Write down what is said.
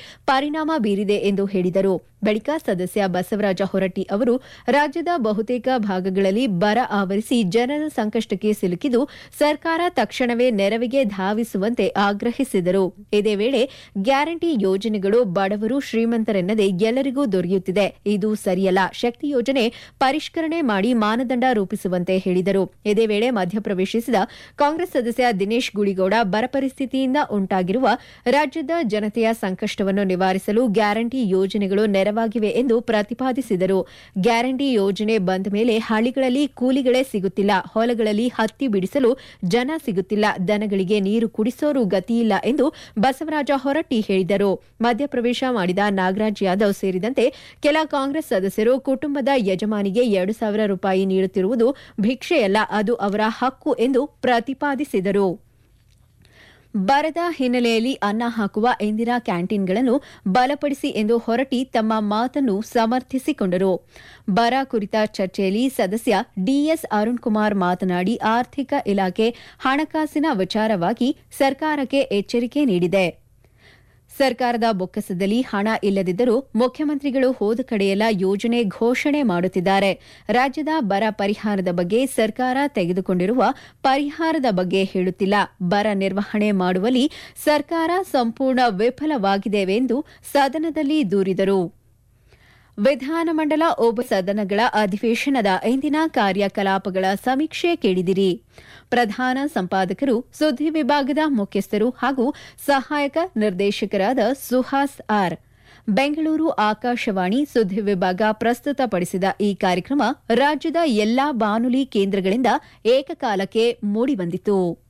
ಪರಿಣಾಮ ಬೀರಿದೆ ಎಂದು ಹೇಳಿದರು ಬಳಿಕ ಸದಸ್ಯ ಬಸವರಾಜ ಹೊರಟ್ಟಿ ಅವರು ರಾಜ್ಯದ ಬಹುತೇಕ ಭಾಗಗಳಲ್ಲಿ ಬರ ಆವರಿಸಿ ಜನರ ಸಂಕಷ್ಟಕ್ಕೆ ಸಿಲುಕಿದ್ದು ಸರ್ಕಾರ ತಕ್ಷಣವೇ ನೆರವಿಗೆ ಧಾವಿಸುವಂತೆ ಆಗ್ರಹಿಸಿದರು ಇದೇ ವೇಳೆ ಗ್ಯಾರಂಟಿ ಯೋಜನೆಗಳು ಬಡವರು ಶ್ರೀಮಂತರೆನ್ನದೆ ಎಲ್ಲರಿಗೂ ದೊರೆಯುತ್ತಿದೆ ಇದು ಸರಿಯಲ್ಲ ಶಕ್ತಿ ಯೋಜನೆ ಪರಿಷ್ಕರಣೆ ಮಾಡಿ ಮಾನದಂಡ ರೂಪಿಸುವಂತೆ ಹೇಳಿದರು ಇದೇ ವೇಳೆ ಮಧ್ಯಪ್ರವೇಶಿಸಿದ ಕಾಂಗ್ರೆಸ್ ಸದಸ್ಯ ದಿನೇಶ್ ಗುಳಿಗೌಡ ಬರ ಪರಿಸ್ಥಿತಿಯಿಂದ ಉಂಟಾಗಿರುವ ರಾಜ್ಯದ ಜನತೆಯ ಸಂಕಷ್ಟವನ್ನು ನಿವಾರಿಸಲು ಗ್ಯಾರಂಟಿ ಯೋಜನೆಗಳು ನೆರವಾಗಿವೆ ಎಂದು ಪ್ರತಿಪಾದಿಸಿದರು ಗ್ಯಾರಂಟಿ ಯೋಜನೆ ಬಂದ ಮೇಲೆ ಹಳ್ಳಿಗಳಲ್ಲಿ ಕೂಲಿಗಳೇ ಸಿಗುತ್ತಿಲ್ಲ ಹೊಲಗಳಲ್ಲಿ ಹತ್ತಿ ಬಿಡಿಸಲು ಜನ ಸಿಗುತ್ತಿಲ್ಲ ದನಗಳಿಗೆ ನೀರು ಕುಡಿಸೋರು ಗತಿಯಿಲ್ಲ ಎಂದು ಬಸವರಾಜ ಹೊರಟ್ಟಿ ಹೇಳಿದರು ಮಧ್ಯಪ್ರವೇಶ ಮಾಡಿದ ನಾಗರಾಜ್ ಯಾದವ್ ಸೇರಿದಂತೆ ಕೆಲ ಕಾಂಗ್ರೆಸ್ ಸದಸ್ಯರು ಕುಟುಂಬದ ಯಜಮಾನಿಗೆ ಎರಡು ಸಾವಿರ ರೂಪಾಯಿ ನೀಡುತ್ತಿರುವುದು ಭಿಕ್ಷೆಯಲ್ಲ ಅದು ಅವರ ಹಕ್ಕು ಎಂದು ಪ್ರತಿಪಾದಿಸಿದರು ಬರದ ಹಿನ್ನೆಲೆಯಲ್ಲಿ ಅನ್ನ ಹಾಕುವ ಇಂದಿರಾ ಕ್ಯಾಂಟೀನ್ಗಳನ್ನು ಬಲಪಡಿಸಿ ಎಂದು ಹೊರಟಿ ತಮ್ಮ ಮಾತನ್ನು ಸಮರ್ಥಿಸಿಕೊಂಡರು ಬರ ಕುರಿತ ಚರ್ಚೆಯಲ್ಲಿ ಸದಸ್ಯ ಡಿಎಸ್ ಅರುಣ್ ಕುಮಾರ್ ಮಾತನಾಡಿ ಆರ್ಥಿಕ ಇಲಾಖೆ ಹಣಕಾಸಿನ ವಿಚಾರವಾಗಿ ಸರ್ಕಾರಕ್ಕೆ ಎಚ್ಚರಿಕೆ ನೀಡಿದೆ ಸರ್ಕಾರದ ಬೊಕ್ಕಸದಲ್ಲಿ ಹಣ ಇಲ್ಲದಿದ್ದರೂ ಮುಖ್ಯಮಂತ್ರಿಗಳು ಹೋದ ಕಡೆಯೆಲ್ಲ ಯೋಜನೆ ಘೋಷಣೆ ಮಾಡುತ್ತಿದ್ದಾರೆ ರಾಜ್ಯದ ಬರ ಪರಿಹಾರದ ಬಗ್ಗೆ ಸರ್ಕಾರ ತೆಗೆದುಕೊಂಡಿರುವ ಪರಿಹಾರದ ಬಗ್ಗೆ ಹೇಳುತ್ತಿಲ್ಲ ಬರ ನಿರ್ವಹಣೆ ಮಾಡುವಲ್ಲಿ ಸರ್ಕಾರ ಸಂಪೂರ್ಣ ವಿಫಲವಾಗಿದೆವೆಂದು ಸದನದಲ್ಲಿ ದೂರಿದರು ವಿಧಾನಮಂಡಲ ಉಭಯ ಸದನಗಳ ಅಧಿವೇಶನದ ಇಂದಿನ ಕಾರ್ಯಕಲಾಪಗಳ ಸಮೀಕ್ಷೆ ಕೇಳಿದಿರಿ ಪ್ರಧಾನ ಸಂಪಾದಕರು ಸುದ್ದಿ ವಿಭಾಗದ ಮುಖ್ಯಸ್ಥರು ಹಾಗೂ ಸಹಾಯಕ ನಿರ್ದೇಶಕರಾದ ಸುಹಾಸ್ ಆರ್ ಬೆಂಗಳೂರು ಆಕಾಶವಾಣಿ ಸುದ್ದಿ ವಿಭಾಗ ಪ್ರಸ್ತುತಪಡಿಸಿದ ಈ ಕಾರ್ಯಕ್ರಮ ರಾಜ್ಯದ ಎಲ್ಲಾ ಬಾನುಲಿ ಕೇಂದ್ರಗಳಿಂದ ಏಕಕಾಲಕ್ಕೆ ಮೂಡಿಬಂದಿತು